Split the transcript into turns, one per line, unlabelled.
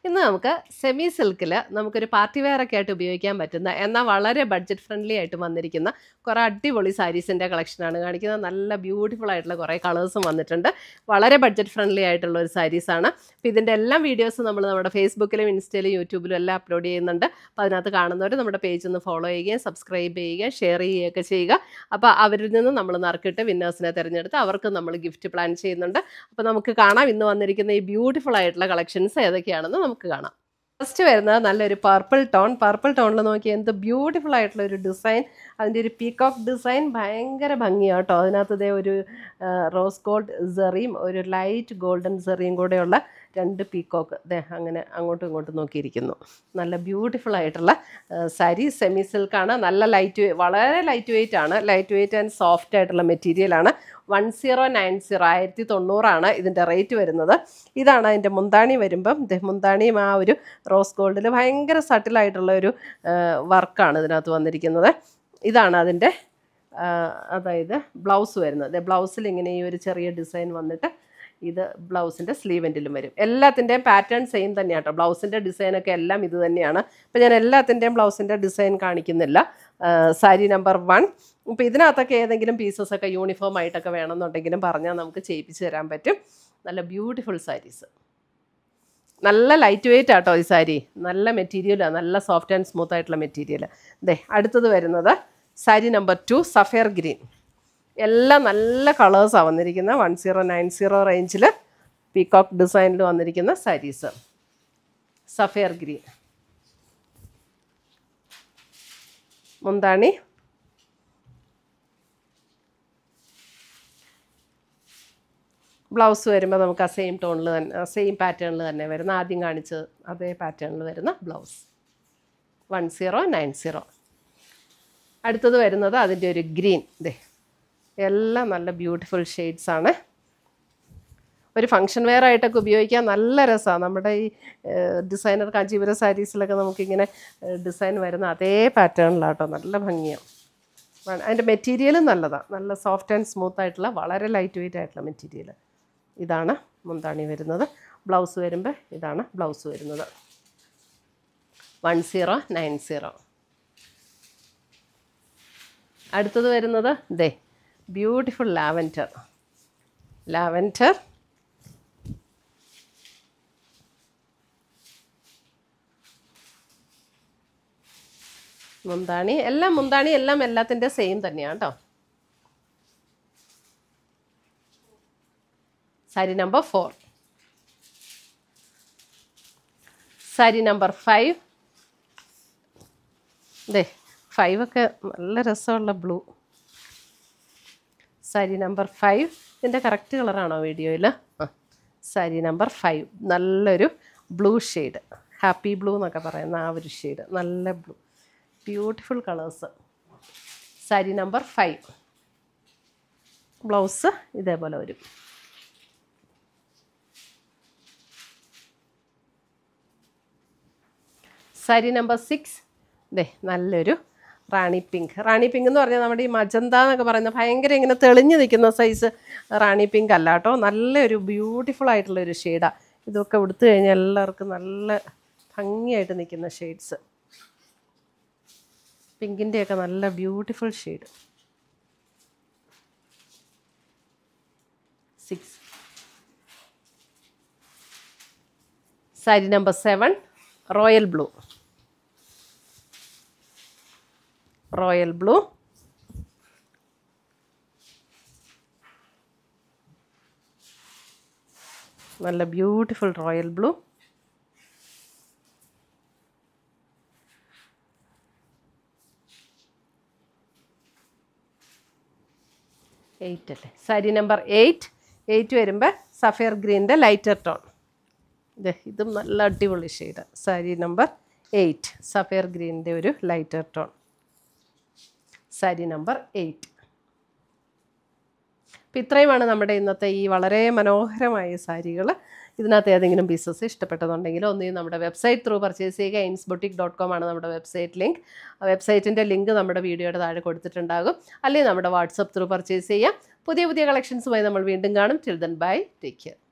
ഇന്ന് നമുക്ക് സെമി സിൽക്കിൽ നമുക്കൊരു പാർട്ടി വെയർ ഒക്കെ ആയിട്ട് ഉപയോഗിക്കാൻ പറ്റുന്ന എന്നാൽ വളരെ ബഡ്ജറ്റ് ഫ്രണ്ട്ലി ആയിട്ട് വന്നിരിക്കുന്ന കുറേ അടിപൊളി സാരീസിൻ്റെ കളക്ഷനാണ് കാണിക്കുന്നത് നല്ല ബ്യൂട്ടിഫുൾ ആയിട്ടുള്ള കുറേ കളേഴ്സും വന്നിട്ടുണ്ട് വളരെ ബഡ്ജറ്റ് ഫ്രണ്ട്ലി ആയിട്ടുള്ള ഒരു സാരീസാണ് അപ്പോൾ ഇതിൻ്റെ എല്ലാ വീഡിയോസും നമ്മൾ നമ്മുടെ ഫേസ്ബുക്കിലും ഇൻസ്റ്റയിലും യൂട്യൂബിലും എല്ലാം അപ്ലോഡ് ചെയ്യുന്നുണ്ട് അപ്പോൾ അതിനകത്ത് കാണുന്നവർ നമ്മുടെ പേജ് ഒന്ന് ഫോളോ ചെയ്യുകയും സബ്സ്ക്രൈബ് ചെയ്യുകയും ഷെയർ ചെയ്യുകയൊക്കെ ചെയ്യുക അപ്പോൾ അവരിൽ നിന്ന് നമ്മൾ നറുക്കിട്ട് വിന്നേഴ്സിനെ തിരഞ്ഞെടുത്ത് അവർക്ക് നമ്മൾ ഗിഫ്റ്റ് പ്ലാൻ ചെയ്യുന്നുണ്ട് അപ്പോൾ നമുക്ക് കാണാം ഇന്ന് വന്നിരിക്കുന്ന ഈ ബ്യൂട്ടിഫുൾ ആയിട്ടുള്ള കളക്ഷൻസ് ഏതൊക്കെയാണെന്ന് നമുക്ക് കാണാം ഫസ്റ്റ് വരുന്നത് നല്ലൊരു പർപ്പിൾ ടോൺ പർപ്പിൾ ടോണിൽ നോക്കി എന്ത് ബ്യൂട്ടിഫുൾ ആയിട്ടുള്ള ഒരു ഡിസൈൻ അതിൻ്റെ ഒരു പീക്കോക്ക് ഡിസൈൻ ഭയങ്കര ഭംഗിയാണ് കേട്ടോ അതിനകത്ത് ഇതേ ഒരു റോസ് ഗോൾഡ് സെറിയും ഒരു ലൈറ്റ് ഗോൾഡൻ സെറിയും കൂടെയുള്ള രണ്ട് പീക്കോക്ക് ദേ അങ്ങനെ അങ്ങോട്ടും ഇങ്ങോട്ടും നോക്കിയിരിക്കുന്നു നല്ല ബ്യൂട്ടിഫുൾ ആയിട്ടുള്ള സാരി സെമി സിൽക്കാണ് നല്ല ലൈറ്റ് വളരെ ലൈറ്റ് വെയിറ്റ് ആണ് ലൈറ്റ് വെയിറ്റ് ആൻഡ് സോഫ്റ്റ് ആയിട്ടുള്ള മെറ്റീരിയലാണ് വൺ സീറോ നയൻ സീറോ ആയിരത്തി തൊണ്ണൂറാണ് ഇതിൻ്റെ റേറ്റ് വരുന്നത് ഇതാണ് അതിൻ്റെ മുന്താണി വരുമ്പം ദേ മുന്താണിയും ആ ഒരു റോസ് ഗോൾഡിൽ ഭയങ്കര സട്ടിലായിട്ടുള്ള ഒരു വർക്കാണ് ഇതിനകത്ത് വന്നിരിക്കുന്നത് ഇതാണ് അതിൻ്റെ അതായത് ബ്ലൗസ് വരുന്നത് ബ്ലൗസിൽ ഇങ്ങനെ ഈ ഒരു ചെറിയ ഡിസൈൻ വന്നിട്ട് ഇത് ബ്ലൗസിൻ്റെ സ്ലീവെൻറ്റിലും വരും എല്ലാത്തിൻ്റെയും പാറ്റേൺ സെയിം തന്നെയാണ് കേട്ടോ ബ്ലൗസിൻ്റെ ഡിസൈനൊക്കെ എല്ലാം ഇത് തന്നെയാണ് അപ്പോൾ ഞാൻ എല്ലാത്തിൻ്റെയും ബ്ലൗസിൻ്റെ ഡിസൈൻ കാണിക്കുന്നില്ല സാരി നമ്പർ വൺ ഇപ്പോൾ ഇതിനകത്തൊക്കെ ഏതെങ്കിലും പീസസ് ഒക്കെ യൂണിഫോം ആയിട്ടൊക്കെ വേണമെന്നുണ്ടെങ്കിലും പറഞ്ഞാൽ നമുക്ക് ചെയ്യിപ്പിച്ച് തരാൻ പറ്റും നല്ല ബ്യൂട്ടിഫുൾ സാരീസ് നല്ല ലൈറ്റ് വെയിറ്റ് ആട്ടോ ഈ സാരി നല്ല മെറ്റീരിയലാണ് നല്ല സോഫ്റ്റ് ആൻഡ് സ്മൂത്ത് ആയിട്ടുള്ള മെറ്റീരിയൽ ദേ അടുത്തത് വരുന്നത് sari number two sapphire green എല്ലാം നല്ല കളേഴ്സാണ് വന്നിരിക്കുന്നത് വൺ സീറോ നയൻ സീറോ റേഞ്ചിൽ പീകോക്ക് ഡിസൈനിൽ വന്നിരിക്കുന്ന സാരീസ് സഫയർ ഗ്രീൻ മുന്താണി ബ്ലൗസ് വരുമ്പോൾ നമുക്ക് ആ സെയിം ടോണിൽ തന്നെ സെയിം പാറ്റേണിൽ തന്നെ വരുന്ന ആദ്യം കാണിച്ച് അതേ പാറ്റേണിൽ വരുന്ന blouse one zero nine zero അടുത്തത് വരുന്നത് അതിൻ്റെ ഒരു ഗ്രീൻ ദേ എല്ലാം നല്ല ബ്യൂട്ടിഫുൾ ഷെയ്ഡ്സ് ആണ് ഒരു ഫങ്ഷൻ വെയർ ആയിട്ടൊക്കെ ഉപയോഗിക്കാൻ നല്ല രസമാണ് നമ്മുടെ ഈ ഡിസൈനർ കാഞ്ചീപുരം സാരീസിലൊക്കെ നമുക്കിങ്ങനെ ഡിസൈൻ വരുന്ന അതേ പാറ്റേണിലാട്ടോ നല്ല ഭംഗിയാണ് അതിൻ്റെ മെറ്റീരിയലും നല്ലതാണ് നല്ല സോഫ്റ്റ് ആൻഡ് സ്മൂത്ത് ആയിട്ടുള്ള വളരെ ലൈറ്റ് വെയിറ്റ് ആയിട്ടുള്ള മെറ്റീരിയൽ ഇതാണ് മുന്താണി വരുന്നത് ബ്ലൗസ് വരുമ്പോൾ ഇതാണ് ബ്ലൗസ് വരുന്നത് വൺ സീറോ നയൻ സീറോ അടുത്തത് വരുന്നത് ദേ ബ്യൂട്ടിഫുൾ ലാവൻറ്റർ ലാവൻറ്റർ മുന്താണി എല്ലാം മുന്താണി എല്ലാം എല്ലാത്തിൻ്റെ സെയിം തന്നെയാണ് കേട്ടോ sari number four sari number five ദേ ഫൈവ് ഒക്കെ നല്ല രസമുള്ള ബ്ലൂ സാരി നമ്പർ ഫൈവ് ഇതിൻ്റെ കറക്റ്റ് കളറാണോ വീഡിയോയിൽ ആ സാരി നമ്പർ ഫൈവ് നല്ലൊരു ബ്ലൂ ഷെയ്ഡ് ഹാപ്പി ബ്ലൂ എന്നൊക്കെ പറയുന്ന ആ ഒരു ഷെയ്ഡ് നല്ല blue beautiful colours sari number five blouse ഇതേപോലെ വരും സാരി നമ്പർ സിക്സ് ദേ നല്ലൊരു റാണി പിങ്ക് റാണി പിങ്ക് എന്ന് പറഞ്ഞാൽ നമ്മുടെ ഈ മജന്ത എന്നൊക്കെ പറയുന്ന ഭയങ്കര ഇങ്ങനെ തെളിഞ്ഞു നിൽക്കുന്ന സൈസ് റാണി പിങ്ക് അല്ല കേട്ടോ നല്ലൊരു ബ്യൂട്ടിഫുൾ ആയിട്ടുള്ളൊരു ഷെയ്ഡാണ് ഇതൊക്കെ ഉടുത്തു കഴിഞ്ഞാൽ എല്ലാവർക്കും നല്ല ഭംഗിയായിട്ട് നിൽക്കുന്ന ഷെയ്ഡ്സ് പിങ്കിൻ്റെയൊക്കെ നല്ല beautiful shade six sari number seven royal blue royal blue നല്ല ബ്യൂട്ടിഫുൾ റോയൽ ബ്ലൂ എയ്റ്റ് അല്ലേ സാരി നമ്പർ എയ്റ്റ് എയ്റ്റ് വരുമ്പോൾ സഫയർ ഗ്രീൻ്റെ ലൈറ്റർ ടോൺ ഇത് ഇതും നല്ല അടിപൊളി shade sari number eight sapphire ഗ്രീനിൻ്റെ ഒരു lighter tone sari number eight അപ്പോൾ ഇത്രയുമാണ് നമ്മുടെ ഇന്നത്തെ ഈ വളരെ മനോഹരമായ സാരികൾ ഇതിനകത്ത് ഏതെങ്കിലും പീസസ് ഇഷ്ടപ്പെട്ടതുണ്ടെങ്കിൽ ഒന്നുകിൽ നമ്മുടെ വെബ്സൈറ്റ് ത്രൂ പർച്ചേസ് ചെയ്യുക ഇൻസ് ബൊട്ടിക് ഡോട്ട് കോം ആണ് നമ്മുടെ വെബ്സൈറ്റ് ലിങ്ക് ആ വെബ്സൈറ്റിൻ്റെ ലിങ്ക് നമ്മുടെ വീഡിയോയുടെ താഴെ കൊടുത്തിട്ടുണ്ടാകും അല്ലെങ്കിൽ നമ്മുടെ വാട്സപ്പ് ത്രൂ പർച്ചേസ് ചെയ്യാം പുതിയ പുതിയ കളക്ഷൻസുമായി നമ്മൾ വീണ്ടും കാണും till then bye take care